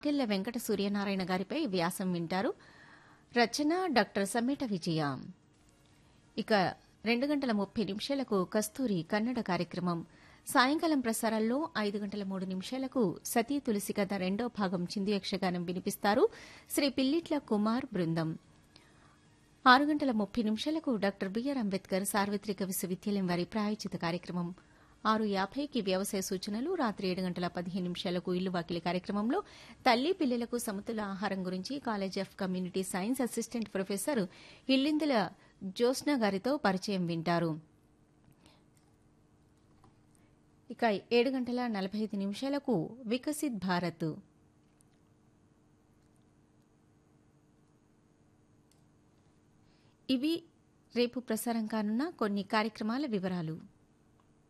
కిల్ల వెంకట సూర్యనారాయణ గారిపై వ్యాసం వింటారు రచన డాక్టర్ సమ్మేట విజయ ఇక రెండు గంటల ముప్పై నిమిషాలకు కస్తూరి కన్నడ కార్యక్రమం సాయంకాలం ప్రసారాల్లో ఐదు గంటల మూడు నిమిషాలకు సతీ తులసి కథ రెండో భాగం చిందు యక్షగానం వినిపిస్తారు శ్రీ పిల్లిట్ల కుమార్ బృందం ఆరు గంటల ముప్పై నిమిషాలకు డాక్టర్ బిఆర్ అంబేద్కర్ సార్వత్రిక విశ్వవిద్యాలయం వారి ప్రాయోజిత కార్యక్రమం ఆరు యాభైకి వ్యవసాయ సూచనలు రాత్రి ఏడు గంటల పదిహేను నిమిషాలకు ఇల్లు వాకిలి కార్యక్రమంలో తల్లి పిల్లలకు సమతుల ఆహారం గురించి college of community science assistant professor Illindula Jyotsna గారితో పరిచయం వింటారు ఇక ఏడు గంటల నలభై ఐదు నిమిషాలకు వికసిత్ భారత్ ఇవి రేపు ప్రసారం కానున్న కొన్ని కార్యక్రమాల వివరాలు